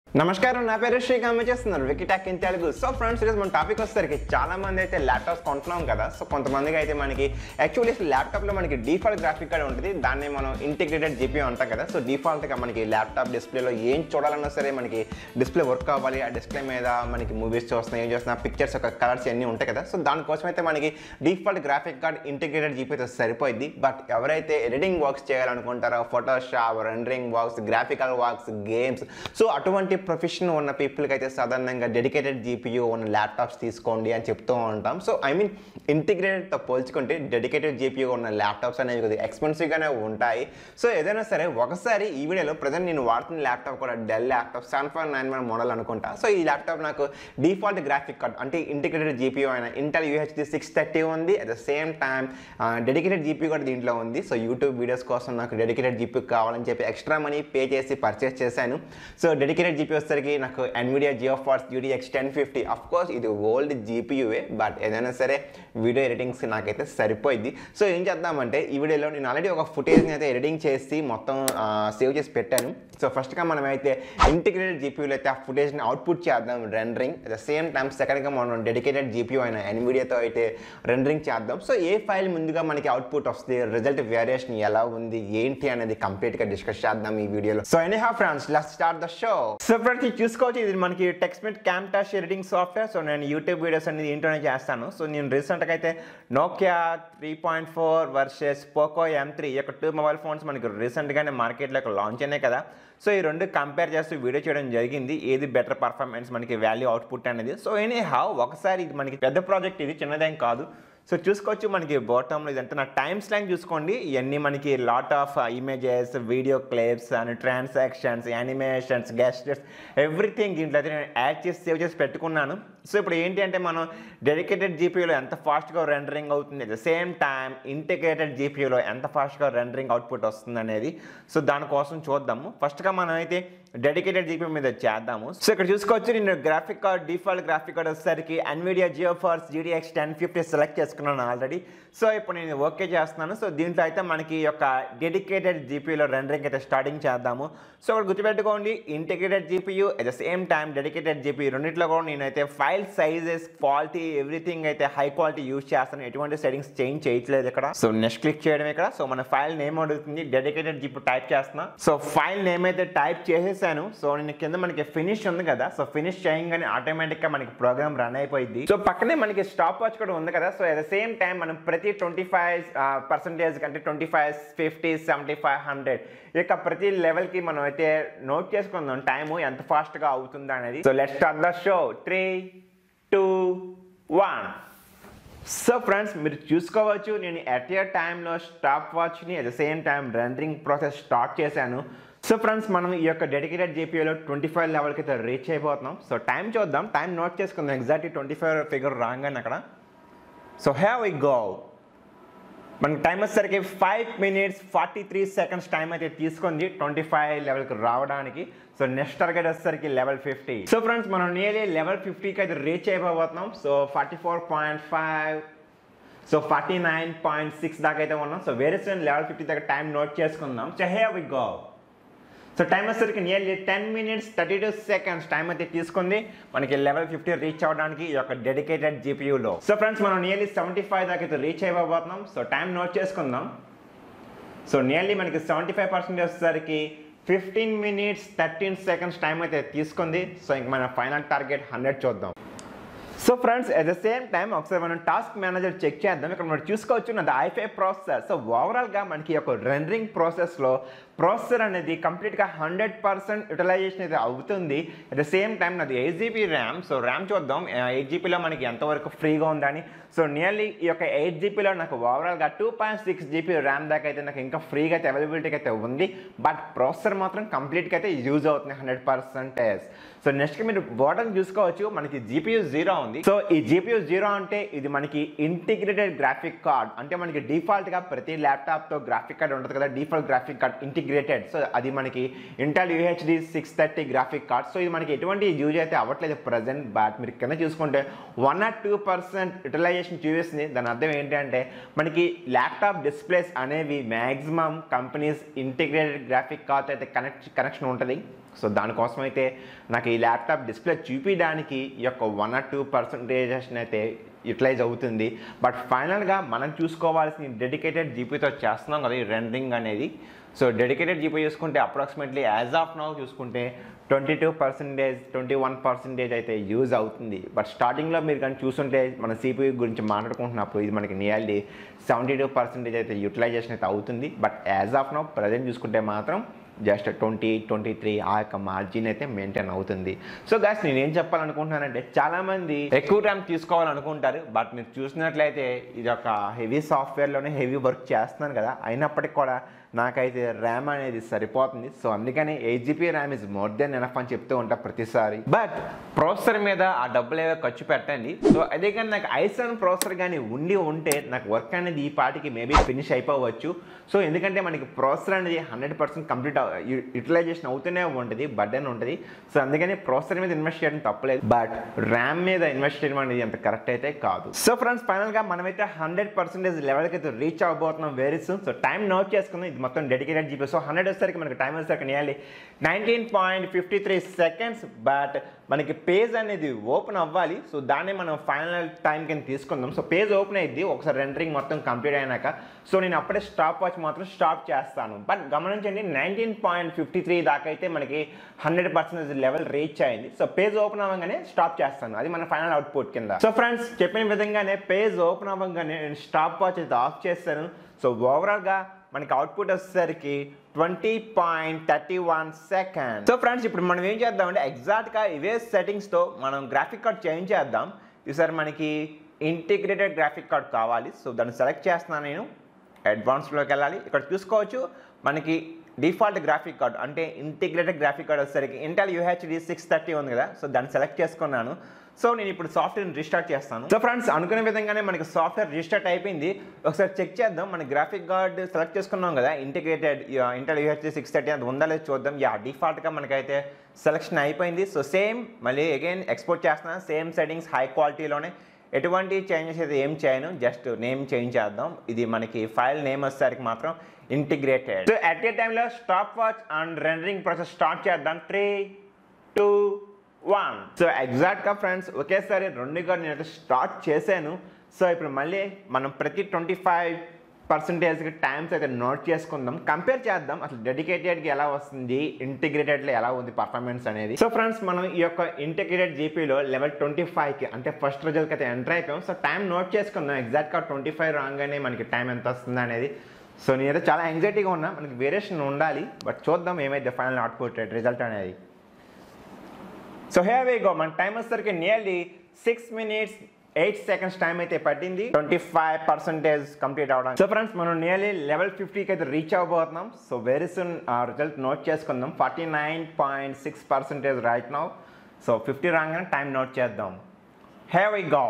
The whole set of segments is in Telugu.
నమస్కారం నా పేరు శ్రీకాంత్ చేస్తున్నారు వికీటాక్ ఇన్ తెలుగు సో ఫ్రెండ్స్ ఈరోజు మన టాపిక్ వచ్చేసరికి చాలా మంది అయితే ల్యాప్టాప్స్ కొంటున్నాం కదా సో కొంతమందికి అయితే మనకి యాక్చువల్లీ ల్యాప్టాప్లో మనకి డిఫాల్ట్ గ్రాఫిక్ కార్డ్ ఉంటుంది దాన్ని మనం ఇంటిగ్రేటెడ్ జీపీ అంటాం కదా సో డిఫాల్ట్గా మనకి ల్యాప్టాప్ డిస్ప్లేలో ఏం చూడాలన్నా సరే మనకి డిస్ప్లే వర్క్ అవ్వాలి ఆ డిస్ప్లే మీద మనకి మూవీస్ చూస్తున్నాం ఏం చూస్తున్నా పిక్చర్స్ యొక్క కలర్స్ అన్నీ ఉంటాయి కదా సో దానికోసం అయితే మనకి default graphic card integrated GP అయితే సరిపోయింది బట్ ఎవరైతే ఎడిటింగ్ వర్క్స్ చేయాలనుకుంటారో Photoshop rendering works graphical works games so అటువంటి ప్రొఫెషన్ ఉన్న పీపుల్కి అయితే సాధారణంగా డెడికేటెడ్ జీపీయూ ఉన్న ల్యాప్టాప్స్ తీసుకోండి అని చెప్తూ ఉంటాం సో ఐ మీన్ ఇంటిగ్రేటెడ్తో పోల్చుకుంటే డెడికేటెడ్ జీపీయూ ఉన్న ల్యాప్టాప్స్ అనేవి కొద్దిగా ఎక్స్పెన్సివ్గానే ఉంటాయి సో ఏదైనా సరే ఒకసారి ఈ వీడియోలో ప్రజెంట్ నేను వాడుతున్న ల్యాప్టాప్ కూడా Dell laptop seven five nine one model అనుకుంటా సో ఈ ల్యాప్టాప్ నాకు డిఫాల్ట్ గ్రాఫిక్ కార్డ్ అంటే ఇంటిగ్రేటెడ్ జీపీయూ అయిన ఇంటెల్ యూహెచ్డి సిక్స్ థర్టీ ఉంది at the same time dedicated GP కూడా దీంట్లో ఉంది సో యూట్యూబ్ వీడియోస్ కోసం నాకు డెడికేటెడ్ జీపీ కావాలని చెప్పి ఎక్స్ట్రా మనీ పే చేసి పర్చేస్ చేశాను సో డెడికేటెడ్ జీపీ వచ్చేసరికి నాకు Nvidia GeForce GTX ten fifty of course ఇది ఓల్డ్ జీపీయూవే బట్ ఏదైనా సరే వీడియో ఎడిటింగ్స్ నాకైతే సరిపోయింది సో ఏం చేద్దామంటే ఈ వీడియోలో నేను ఆల్రెడీ ఒక ఫుటేజ్ని అయితే ఎడిటింగ్ చేసి మొత్తం సేవ్ చేసి పెట్టాను సో ఫస్ట్గా మనం అయితే ఇంటిగ్రేటెడ్ జీపీయూలో అయితే ఆ ఫుటేజ్ని అవుట్పుట్ చేద్దాం rendering at the same time సెకండ్గా మనం డెడికేటెడ్ జీపీయూ అయిన ఎన్విడియాతో అయితే రెండరింగ్ చేద్దాం సో ఏ ఫైల్ ముందుగా మనకి అవుట్పుట్ వస్తుంది రిజల్ట్ వేరియేషన్ ఎలా ఉంది ఏంటి అనేది కంప్లీట్గా డిస్కస్ చేద్దాం ఈ వీడియోలో so anyhow friends let's start the show so friends ఇది చూసుకోవచ్చు ఇది మనకి TechSmith Camtasia editing software so నేను యూట్యూబ్ వీడియోస్ అనేది ఇంట్లోనే చేస్తాను సో నేను రీసెంట్గా అయితే Nokia three point four versus Poco M three ఈ యొక్క టూ మొబైల్ ఫోన్స్ మనకి రీసెంట్గానే మార్కెట్లోకి లాంచ్ అయినాయి కదా సో ఈ రెండు కంపేర్ చేస్తూ వీడియో చేయడం జరిగింది ఏది బెటర్ పర్ఫార్మెన్స్ మనకి వాల్యూ అవుట్పుట్ అనేది సో ఎనీ హౌ ఒకసారి ఇది మనకి పెద్ద ప్రాజెక్ట్ ఇది చిన్నదేం కాదు సో చూసుకోవచ్చు మనకి బాటంలో ఇదంతా నా టైమ్ స్లాంగ్ చూసుకోండి ఇవన్నీ మనకి lot of images video clips and transitions animations gestures everything దీంట్లో అయితే నేను యాడ్ చేసి సేవ్ చేసి పెట్టుకున్నాను సో ఇప్పుడు ఏంటి అంటే మనం డెడికేటెడ్ జీపీయూలో ఎంత ఫాస్ట్గా రెండరింగ్ అవుతుంది at the same time integrated జీపీయూలో ఎంత ఫాస్ట్గా రెండరింగ్ అవుట్పుట్ వస్తుంది అనేది సో దానికోసం చూద్దాము ఫస్ట్గా మనం అయితే డెడికేటెడ్ జీపీ మీద చేద్దాము సో ఇక్కడ చూసుకోవచ్చు నేను graphic card default graphic card వచ్చేసరికి Nvidia GeForce GTX ten fifty select చేసుకున్నాను ఆల్రెడీ సో ఇప్పుడు నేను ఓకే చేస్తున్నాను సో దీంట్లో అయితే మనకి ఈ యొక్క డెడికేటెడ్ జీపీలో రెండరింగ్ అయితే స్టార్టింగ్ చేద్దాము సో ఇక్కడ గుర్తుపెట్టుకోండి integrated GPU at the same time dedicated GP రెండిట్లో కూడా నేనైతే ఫైల్ సైజెస్ క్వాలిటీ ఎవ్రీథింగ్ అయితే హై క్వాలిటీ యూజ్ చేస్తాను ఎటువంటి సెట్టింగ్స్ చేంజ్ చేయట్లేదు ఇక్కడ సో నెక్స్ట్ క్లిక్ చేయడం ఇక్కడ సో మన ఫైల్ నేమ్ అడుగుతుంది డెడికేటెడ్ జీపీ టైప్ చేస్తున్నా సో ఫైల్ నేమ్ అయితే టైప్ చేసేసాను సో నేను కింద మనకి ఫినిష్ ఉంది కదా సో ఫినిష్ చేయగానే ఆటోమేటిక్ గా మనకి ప్రోగ్రామ్ రన్ అయిపోయింది సో పక్కనే మనకి స్టాప్ వాచ్ కూడా ఉంది కదా so at the same time మనం ప్రతి ట్వంటీ ఫైవ్ పర్సెంటేజ్ అంటే twenty five fifty seventy five hundred ఇక ప్రతి లెవెల్ కి మనం అయితే నోట్ చేసుకుందాం టైము ఎంత ఫాస్ట్ గా అవుతుంది అనేది so let start the show three two one so friends మీరు చూసుకోవచ్చు నేను ఎట్ ఏ టైంలో స్టాప్ వాచ్ని at the same time rendering process start చేశాను సో ఫ్రెండ్స్ మనం ఈ యొక్క డెడికేటెడ్ జీపీలో ట్వంటీ ఫైవ్ లెవెల్కి అయితే రీచ్ అయిపోతున్నాం సో టైం చూద్దాం టైం నోట్ చేసుకుందాం ఎగ్జాక్ట్లీ ట్వంటీ ఫైవ్ ఫిగర్ రాగానే అక్కడ సో హ్యావ్ ఐ గో మనకి టైం వచ్చేసరికి five minutes forty three seconds time అయితే తీసుకుంది ట్వంటీ ఫైవ్ లెవెల్కి రావడానికి సో నెక్స్ట్ టార్గెట్ వచ్చేసరికి లెవెల్ ఫిఫ్టీ సో ఫ్రెండ్స్ మనం నియర్లీ లెవెల్ ఫిఫ్టీకి అయితే రీచ్ అయిపోతున్నాం so forty four point five so forty nine point six దాకా అయితే ఉన్నాం సో వేరే లెవెల్ ఫిఫ్టీ దగ్గర టైం నోట్ చేసుకుందాం so here we go so time వచ్చేసరికి nearly ten minutes thirty two seconds time అయితే తీసుకుంది మనకి లెవెల్ ఫిఫ్టీ రీచ్ అవడానికి ఈ యొక్క డెడికేటెడ్ జీపీయూలో సో ఫ్రెండ్స్ మనం నియర్లీ సెవెంటీ ఫైవ్ దాకా అయితే రీచ్ అయిపోతున్నాం సో టైం నోట్ చేసుకుందాం సో నియర్లీ మనకి సెవెంటీ ఫైవ్ పర్సెంట్ వచ్చేసరికి fifteen minutes thirteen seconds time అయితే తీసుకుంది సో ఇంక మన ఫైనల్ టార్గెట్ హండ్రెడ్ చూద్దాం so friends at the same time ఒకసారి మనం టాస్క్ మేనేజర్ చెక్ చేద్దాం ఇక్కడ మనం చూసుకోవచ్చు నాది ఐఫై ప్రాసెసర్ సో ఓవరాల్గా మనకి ఒక రెండరింగ్ ప్రాసెస్లో ప్రాసెసర్ అనేది కంప్లీట్గా హండ్రెడ్ పర్సెంట్ యూటిలైజేషన్ అయితే అవుతుంది అట్ ద సేమ్ టైం నాది eight GB RAM so RAM చూద్దాం ఎయిట్ జీబీలో మనకి ఎంతవరకు ఫ్రీగా ఉందని సో నియర్లీ ఈ యొక్క ఎయిట్ జీబీలో నాకు ఓవరాల్గా two point six GB RAM దాకా అయితే నాకు ఇంకా ఫ్రీగా అయితే అవైలబిలిటీకి అయితే ఉంది బట్ ప్రాసెసర్ మాత్రం కంప్లీట్గా అయితే యూజ్ అవుతుంది హండ్రెడ్ పర్సెంటేజ్ సో నెక్స్ట్ మీరు బోటన్ చూసుకోవచ్చు మనకి జీపీయూ జీరో ఉంది సో ఈ జీపీయూ జీరో అంటే ఇది మనకి ఇంటిగ్రేటెడ్ గ్రాఫిక్ కార్డ్ అంటే మనకి డిఫాల్ట్ గా ప్రతి ల్యాప్టాప్ తో గ్రాఫిక్ కార్డ్ ఉంటుంది కదా default graphic card integrated so అది మనకి Intel UHD six thirty graphic card so ఇది మనకి ఎటువంటి యూజ్ అయితే అవ్వట్లేదు ప్రజెంట్ బట్ మీరు కింద చూసుకుంటే one or two percent utilization చూపిస్తుంది దాని అర్థం ఏంటంటే మనకి ల్యాప్టాప్ డిస్ప్లేస్ అనేవి maximum companies integrated graphic card అయితే కనెక్ట్ కనెక్షన్ ఉంటుంది సో దానికోసం అయితే నాకు ఈ ల్యాప్టాప్ డిస్ప్లే చూపించడానికి ఈ యొక్క వన్ ఆర్ టూ పర్సంటేజెస్ అయితే యూటిలైజ్ అవుతుంది బట్ ఫైనల్గా మనం చూసుకోవాల్సిన డెడికేటెడ్ జీపీతో చేస్తున్నాం కదా ఈ రెండరింగ్ అనేది సో డెడికేటెడ్ జీపీ చూసుకుంటే అప్రాక్సిమేట్లీ యాజ్ ఆఫ్ నౌ చూసుకుంటే twenty two percentage twenty one percentage అయితే యూజ్ అవుతుంది బట్ స్టార్టింగ్లో మీరు కానీ చూస్తుంటే మన సిపియూ గురించి మాట్లాడుకుంటున్నప్పుడు ఇది మనకి నియర్లీ సెవెంటీ టూ పర్సెంటేజ్ అయితే యూటిలైజేషన్ అయితే అవుతుంది but as of now present చూసుకుంటే మాత్రం జస్ట్ ట్వంటీ ట్వంటీ త్రీ ఆ యొక్క మార్జిన్ అయితే మెయింటైన్ అవుతుంది సో గాస్ నేను ఏం చెప్పాలనుకుంటున్నానంటే చాలామంది ఎక్కువ టైం తీసుకోవాలనుకుంటారు బట్ మీరు చూసినట్లయితే ఇది ఒక హెవీ సాఫ్ట్వేర్లోనే హెవీ వర్క్ చేస్తున్నాను కదా అయినప్పటికీ కూడా నాకైతే ర్యామ్ అనేది సరిపోతుంది సో అందుకని eight GB RAM is more than enough అని చెప్తూ ఉంటా ప్రతిసారి బట్ ప్రాసెసర్ మీద ఆ డబ్బులు ఏవో ఖర్చు పెట్టండి సో అదే కానీ నాకు ఐసన్ ప్రాసెసర్ కానీ ఉండి ఉంటే నాకు వర్క్ అనేది ఈ పాటికి మేబీ ఫినిష్ అయిపోవచ్చు సో ఎందుకంటే మనకి ప్రాసెసర్ అనేది హండ్రెడ్ పర్సెంట్ కంప్లీట్ యూటిలైజేషన్ అవుతూనే ఉంటుంది బర్డెన్ ఉంటుంది సో అందుకని ప్రాసెసర్ మీద ఇన్వెస్ట్ చేయడం తప్పలేదు బట్ ర్యామ్ మీద ఇన్వెస్ట్ చేయడం అనేది అంత కరెక్ట్ అయితే కాదు సో ఫ్రెండ్స్ ఫైనల్గా మనమైతే హండ్రెడ్ పర్సెంటేజ్ లెవెల్కి అయితే రీచ్ అవ్వబోతున్నాం very soon so time note చేసుకుందాం ఇది మొత్తం డెడికేటెడ్ జీపీ సో హండ్రెడ్ వచ్చేసరికి మనకి టైం వచ్చేసరికి nearly nineteen point fifty three seconds but మనకి పేజ్ అనేది ఓపెన్ అవ్వాలి సో దాన్ని మనం ఫైనల్ టైం కింద తీసుకుందాం సో పేజ్ ఓపెన్ అయ్యింది ఒకసారి రెండరింగ్ మొత్తం కంప్లీట్ అయినాక సో నేను అప్పుడే స్టాప్ వాచ్ మాత్రం స్టాప్ చేస్తాను బట్ గమనించండి నైన్టీన్ పాయింట్ ఫిఫ్టీ త్రీ దాకా అయితే మనకి హండ్రెడ్ పర్సెంటేజ్ లెవెల్ రీచ్ అయింది సో పేజ్ ఓపెన్ అవ్వగానే స్టాప్ చేస్తాను అది మన ఫైనల్ అవుట్పుట్ కింద సో ఫ్రెండ్స్ చెప్పిన విధంగానే పేజ్ ఓపెన్ అవ్వగానే నేను స్టాప్ వాచ్ అయితే ఆఫ్ చేస్తాను సో ఓవరాల్గా మనకి అవుట్పుట్ వచ్చేసరికి twenty point thirty one second so friends ఇప్పుడు మనం ఏం చేద్దామంటే ఎగ్జాక్ట్గా ఇవే సెట్టింగ్స్తో మనం గ్రాఫిక్ కార్డ్ చేంజ్ చేద్దాం ఈసారి మనకి ఇంటిగ్రేటెడ్ గ్రాఫిక్ కార్డ్ కావాలి సో దాన్ని సెలెక్ట్ చేస్తున్నాను నేను అడ్వాన్స్లోకి వెళ్ళాలి ఇక్కడ చూసుకోవచ్చు మనకి డిఫాల్ట్ గ్రాఫిక్ కార్డ్ అంటే ఇంటిగ్రేటెడ్ గ్రాఫిక్ కార్డ్ వచ్చేసరికి ఇంటెల్ యూహెచ్డి సిక్స్ థర్టీ ఉంది కదా సో దాన్ని సెలెక్ట్ చేసుకున్నాను సో నేను ఇప్పుడు సాఫ్ట్వేర్ రీస్టార్ట్ చేస్తాను సో ఫ్రెండ్స్ అనుకునే విధంగానే మనకి సాఫ్ట్వేర్ రీస్టార్ట్ అయిపోయింది ఒకసారి చెక్ చేద్దాం మన గ్రాఫిక్ కార్డ్ సెలెక్ట్ చేసుకున్నాం కదా integrated Intel UHD six thirty అది ఉందా లేదు చూద్దాం యా డిఫాల్ట్గా మనకైతే సెలెక్షన్ అయిపోయింది సో సేమ్ మళ్ళీ అగైన్ ఎక్స్పోర్ట్ చేస్తున్నాను సేమ్ సెట్టింగ్స్ హై క్వాలిటీలోనే ఎటువంటి చేంజెస్ అయితే ఏం చేయను జస్ట్ నేమ్ చేంజ్ చేద్దాం ఇది మనకి ఫైల్ నేమ్ వచ్చేసరికి మాత్రం ఇంటిగ్రేటెడ్ సో అట్ ఏ టైంలో stopwatch and rendering process start చేద్దాం త్రీ టూ వన్ సో ఎగ్జాక్ట్గా ఫ్రెండ్స్ ఒకేసారి రెండు కూడా నేను స్టార్ట్ చేశాను సో ఇప్పుడు మళ్ళీ మనం ప్రతి ట్వంటీ ఫైవ్ పర్సంటేజ్కి టైమ్స్ అయితే నోట్ చేసుకుందాం కంపేర్ చేద్దాం అసలు డెడికేటెడ్కి ఎలా వస్తుంది ఇంటిగ్రేటెడ్లో ఎలా ఉంది పర్ఫార్మెన్స్ అనేది సో ఫ్రెండ్స్ మనం ఈ యొక్క ఇంటిగ్రేటెడ్ జీపీలో లెవెల్ ట్వంటీ ఫైవ్కి అంటే ఫస్ట్ రిజల్ట్కి అయితే ఎంటర్ అయిపోయాం సో టైం నోట్ చేసుకుందాం ఎగ్జాక్ట్గా ట్వంటీ ఫైవ్ రాగానే మనకి టైం ఎంత వస్తుంది అనేది సో నేనైతే చాలా యాంగ్జైటీగా ఉన్నా మనకి వేరియేషన్ ఉండాలి బట్ చూద్దాం ఏమైతే ఫైనల్ అవుట్పుట్ రిజల్ట్ అనేది సో హే వే గో మన టైం వచ్చేసరికి nearly six minutes eight seconds time అయితే పట్టింది ట్వంటీ ఫైవ్ పర్సెంటేజ్ కంప్లీట్ అవడానికి సో ఫ్రెండ్స్ మనం నియర్లీ లెవెల్ ఫిఫ్టీకి అయితే రీచ్ అవ్వబోతున్నాం సో వెరీ సూన్ ఆ రిజల్ట్ నోట్ చేసుకుందాం forty nine point six percentage right now so fifty రాగానే టైం నోట్ చేద్దాం here we go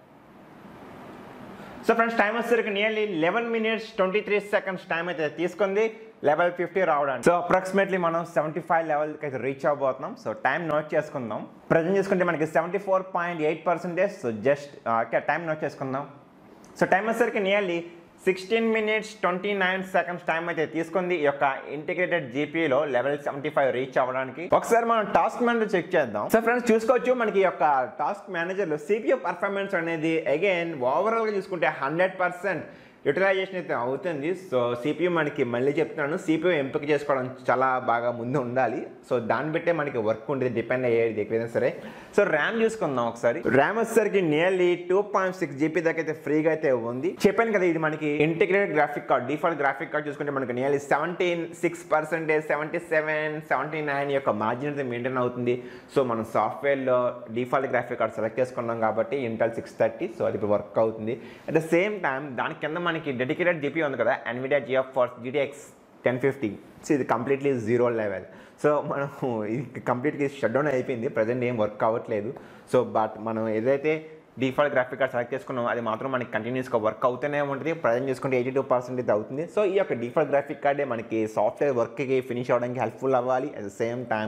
so friends time వచ్చేసరికి nearly eleven minutes twenty three seconds time అయితే తీసుకుంది లెవెల్ ఫిఫ్టీ రావడానికి సో అప్రాక్సిమేట్లీ మనం సెవెంటీ ఫైవ్ లెవెల్కి అయితే రీచ్ అవబోతున్నాం సో టైం నోట్ చేసుకుందాం ప్రజెంట్ చేసుకుంటే మనకి seventy four point eight percentage so just time note చేసుకుందాం సో టైం వచ్చేసరికి nearly sixteen minutes twenty nine seconds time అయితే తీసుకుంది ఈ యొక్క ఇంటిగ్రేటెడ్ జీపీలో లెవెల్ సెవెంటీ ఫైవ్ రీచ్ అవ్వడానికి ఒకసారి మనం టాస్క్ మేనేజర్ చెక్ చేద్దాం సో ఫ్రెండ్స్ చూసుకోవచ్చు మనకి ఈ యొక్క టాస్క్ మేనేజర్లో సిపియూ పర్ఫార్మెన్స్ అనేది అగైన్ ఓవరాల్గా చూసుకుంటే హండ్రెడ్ పర్సెంట్ యూటిలైజేషన్ అయితే అవుతుంది సో సిపియూ మనకి మళ్ళీ చెప్తున్నాను సిపియూ ఎంపిక చేసుకోవడం చాలా బాగా ముందు ఉండాలి సో దాన్ని బట్టే మనకి వర్క్ ఉంటుంది డిపెండ్ అయ్యేది ఎక్కడైనా సరే సో ర్యామ్ చూసుకుందాం ఒకసారి ర్యామ్ వచ్చేసరికి nearly two point six GB దాకా అయితే ఫ్రీగా అయితే ఉంది చెప్పాను కదా ఇది మనకి integrated graphic card default graphic card చూసుకుంటే మనకి nearly seventeen six percentage seventy seven seventy nine యొక్క మార్జిన్ అయితే మెయింటైన్ అవుతుంది సో మనం సాఫ్ట్వేర్లో డిఫాల్ట్ గ్రాఫిక్ కార్డ్ సెలెక్ట్ చేసుకున్నాం కాబట్టి ఇంటెల్ సిక్స్ థర్టీ సో అది ఇప్పుడు వర్క్ అవుతుంది అట్ ద సేమ్ టైం దాని కింద మనకి డెడికేటెడ్ జీపీ ఉంది కదా Nvidia GeForce GTX ten fifty so ఇది కంప్లీట్లీ జీరో లెవెల్ సో మనం ఇది కంప్లీట్గా షట్ డౌన్ అయిపోయింది ప్రజెంట్ ఏం వర్క్ అవ్వట్లేదు సో బట్ మనం ఏదైతే డిఫాల్ట్ గ్రాఫిక్ కార్డ్ సెలెక్ట్ చేసుకున్నాం అది మాత్రం మనకి కంటిన్యూస్గా వర్క్ అవుతూనే ఉంటుంది ప్రజెంట్ చేసుకుంటే ఎయిటీ టూ పర్సెంట్ అవుతుంది సో ఈ యొక్క డిఫాల్ట్ గ్రాఫిక్ కార్డే మనకి సాఫ్ట్వేర్ వర్క్కి ఫినిష్ అవ్వడానికి హెల్ప్ఫుల్ అవ్వాలి అట్ ద సేమ్ టైం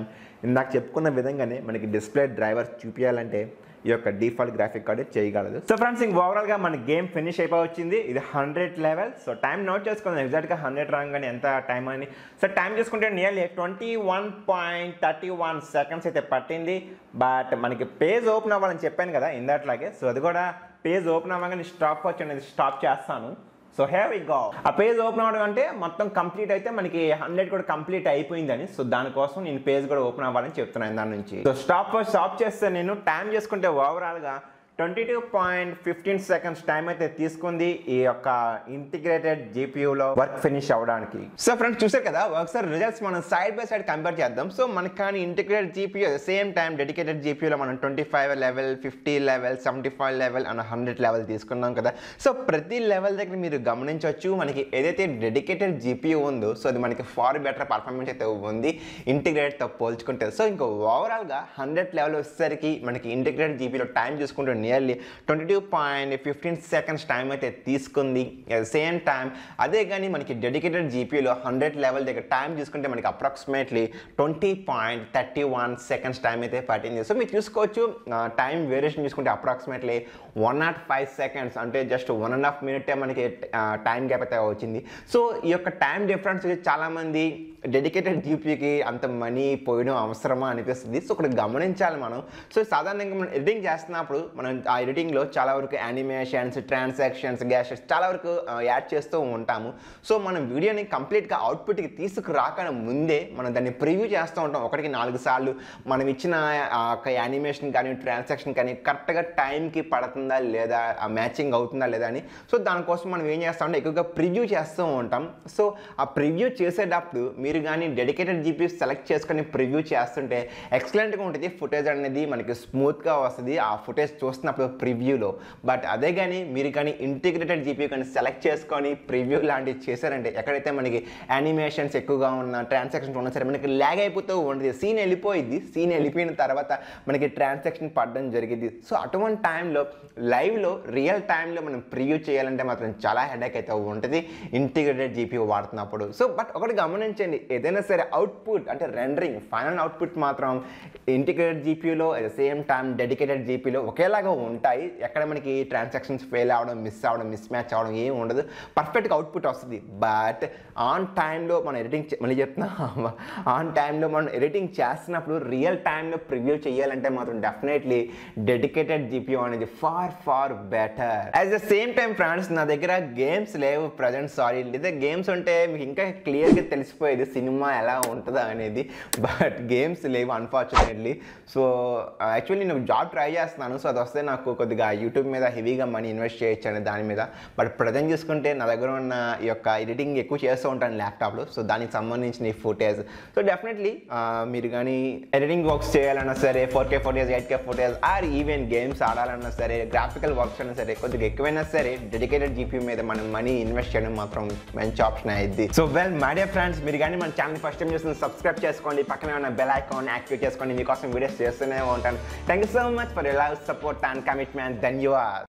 ఇందాక చెప్పుకున్న విధంగానే మనకి డిస్ప్లే డ్రైవర్ చూపించాలంటే ఈ యొక్క డిఫాల్ట్ గ్రాఫిక్ కార్డు చేయగలదు సో ఫ్రెండ్స్ ఇంక ఓవరాల్గా మన గేమ్ ఫినిష్ అయిపోవచ్చింది ఇది hundred level so time note చేసుకుందాం ఎగ్జాక్ట్గా హండ్రెడ్ రాగానే ఎంత టైం అని సో టైం చూసుకుంటే nearly twenty one point thirty one seconds అయితే పట్టింది బట్ మనకి పేజ్ ఓపెన్ అవ్వాలని చెప్పాను కదా ఇందాట్లాగే సో అది కూడా పేజ్ ఓపెన్ అవ్వగానే స్టాప్ వచ్చి అనేది స్టాప్ చేస్తాను సో హే వి గో ఆ పేజ్ ఓపెన్ అవ్వడం అంటే మొత్తం కంప్లీట్ అయితే మనకి హండ్రెడ్ కూడా కంప్లీట్ అయిపోయిందని సో దానికోసం నేను పేజ్ కూడా ఓపెన్ అవ్వాలని చెప్తున్నాను దాని నుంచి సో స్టాప్ స్టాప్ చేస్తే నేను టైం చేసుకుంటే ఓవరాల్గా twenty two point fifteen seconds time అయితే తీసుకుంది ఈ యొక్క ఇంటిగ్రేటెడ్ జీపీయూలో వర్క్ ఫినిష్ అవ్వడానికి సో ఫ్రెండ్స్ చూసారు కదా ఒకసారి రిజల్ట్స్ మనం సైడ్ బై సైడ్ కంపేర్ చేద్దాం సో మనకి కానీ integrated GPU same time dedicated జీపీయూలో మనం twenty five level fifty level seventy five level and hundred level తీసుకున్నాం కదా సో ప్రతి లెవెల్ దగ్గర మీరు గమనించవచ్చు మనకి ఏదైతే డెడికేటెడ్ జీపీయూ ఉందో సో అది మనకి ఫార్ బెటర్ పర్ఫార్మెన్స్ అయితే ఉంది ఇంటిగ్రేటెడ్తో పోల్చుకుంటే సో ఇంకా ఓవరాల్గా హండ్రెడ్ లెవెల్ వచ్చేసరికి మనకి ఇంటిగ్రేటెడ్ జీపీలో టైం చూసుకుంటే nearly twenty two point fifteen seconds time అయితే తీసుకుంది అట్ సేమ్ టైం అదే కానీ మనకి డెడికేటెడ్ జీపీలో హండ్రెడ్ లెవెల్ దగ్గర టైం చూసుకుంటే మనకి approximately twenty point thirty one seconds time అయితే పట్టింది సో మీరు చూసుకోవచ్చు టైం వేరియేషన్ చూసుకుంటే approximately one not five seconds అంటే జస్ట్ వన్ అండ్ హాఫ్ మినిటే మనకి టైం గ్యాప్ అయితే వచ్చింది సో ఈ యొక్క టైం డిఫరెన్స్ చాలామంది డెడికేటెడ్ జీపీకి అంత మనీ పోయడం అవసరమా అనిపిస్తుంది సో ఇక్కడ గమనించాలి మనం సో సాధారణంగా మనం ఎడిటింగ్ చేస్తున్నప్పుడు మనం ఆ ఎడిటింగ్లో చాలా వరకు యానిమేషన్స్ ట్రాన్సాక్షన్స్ గ్యాషెస్ చాలా వరకు యాడ్ చేస్తూ ఉంటాము సో మనం వీడియోని కంప్లీట్గా అవుట్పుట్కి తీసుకురాకనే ముందే మనం దాన్ని ప్రివ్యూ చేస్తూ ఉంటాం ఒకటికి నాలుగు సార్లు మనం ఇచ్చిన ఆ యొక్క యానిమేషన్ కానీ ట్రాన్సాక్షన్ కానీ కరెక్ట్గా టైంకి పడుతుందా లేదా మ్యాచింగ్ అవుతుందా లేదా అని సో దానికోసం మనం ఏం చేస్తామంటే ఎక్కువగా ప్రివ్యూ చేస్తూ ఉంటాం సో ఆ ప్రివ్యూ చేసేటప్పుడు మీరు కానీ డెడికేటెడ్ జీపీ సెలెక్ట్ చేసుకొని ప్రివ్యూ చేస్తుంటే ఎక్సలెంట్గా ఉంటుంది ఫుటేజ్ అనేది మనకి స్మూత్గా వస్తుంది ఆ ఫుటేజ్ చూస్తున్నప్పుడు ప్రివ్యూలో బట్ అదే కానీ మీరు కానీ ఇంటిగ్రేటెడ్ జీపీ కానీ సెలెక్ట్ చేసుకొని ప్రివ్యూ లాంటివి చేశారంటే ఎక్కడైతే మనకి యానిమేషన్స్ ఎక్కువగా ఉన్న ట్రాన్సాక్షన్స్ ఉన్నా సరే మనకి ల్యాగ్ అయిపోతూ ఉంటుంది సీన్ వెళ్ళిపోయింది సీన్ వెళ్ళిపోయిన తర్వాత మనకి ట్రాన్సాక్షన్ పడడం జరిగింది సో అటువంటి టైంలో లైవ్లో రియల్ టైంలో మనం ప్రివ్యూ చేయాలంటే మాత్రం చాలా హెడేక్ అయితే ఉంటుంది ఇంటిగ్రేటెడ్ జీపీ వాడుతున్నప్పుడు సో బట్ ఒకటి గమనించండి ఏదైనా సరే అవుట్పుట్ అంటే రెండరింగ్ ఫైనల్ అవుట్పుట్ మాత్రం ఇంటిగ్రేటెడ్ జీపీలో at the same time dedicated జీపీలో ఒకేలాగా ఉంటాయి ఎక్కడ మనకి ట్రాన్సాక్షన్స్ ఫెయిల్ అవ్వడం మిస్ అవ్వడం మిస్ మ్యాచ్ అవ్వడం ఏం ఉండదు పర్ఫెక్ట్గా అవుట్పుట్ వస్తుంది బట్ ఆన్ టైంలో మనం ఎడిటింగ్ మళ్ళీ చెప్తున్నా ఆన్ టైంలో మనం ఎడిటింగ్ చేస్తున్నప్పుడు రియల్ టైంలో ప్రివ్యూ చేయాలంటే మాత్రం డెఫినెట్లీ డెడికేటెడ్ జీపీ అనేది far far better as the same time friends నా దగ్గర గేమ్స్ లేవు ప్రజెంట్ సారీ లేదా గేమ్స్ ఉంటే మీకు ఇంకా క్లియర్గా తెలిసిపోయేది సినిమా ఎలా ఉంటుందా అనేది బట్ గేమ్స్ లేవు అన్ఫార్చునేట్లీ సో యాక్చువల్లీ నేను జాబ్ ట్రై చేస్తున్నాను సో అది వస్తే నాకు కొద్దిగా యూట్యూబ్ మీద హెవీగా మనీ ఇన్వెస్ట్ చేయొచ్చు అనే దాని మీద బట్ ప్రజెంట్ చూసుకుంటే నా దగ్గర ఉన్న ఈ యొక్క ఎడిటింగ్ ఎక్కువ చేస్తూ ఉంటాను ల్యాప్టాప్లో సో దానికి సంబంధించిన ఈ ఫుటేజ్ సో డెఫినెట్లీ మీరు కానీ ఎడిటింగ్ వర్క్స్ చేయాలన్నా సరే four K footage eight K footage or even games ఆడాలన్నా సరే గ్రాఫికల్ వర్క్స్ అయినా సరే కొద్దిగా ఎక్కువైనా సరే డెడికేటెడ్ జీపీ మీద మనం మనీ ఇన్వెస్ట్ చేయడం మాత్రం మంచి ఆప్షన్ అయింది so well my dear friends మీరు కానీ మన ఛానల్ ఫస్ట్ టైం చేస్తుంది సబ్స్క్రైబ్ చేసుకోండి పక్కనే ఉన్న బెల్ ఐకాన్ యాక్టివేట్ చేసుకోండి మీకోసం వీడియోస్ చేస్తూనే ఉంటాను thank you so much for you love support and commitment ధన్యవాద్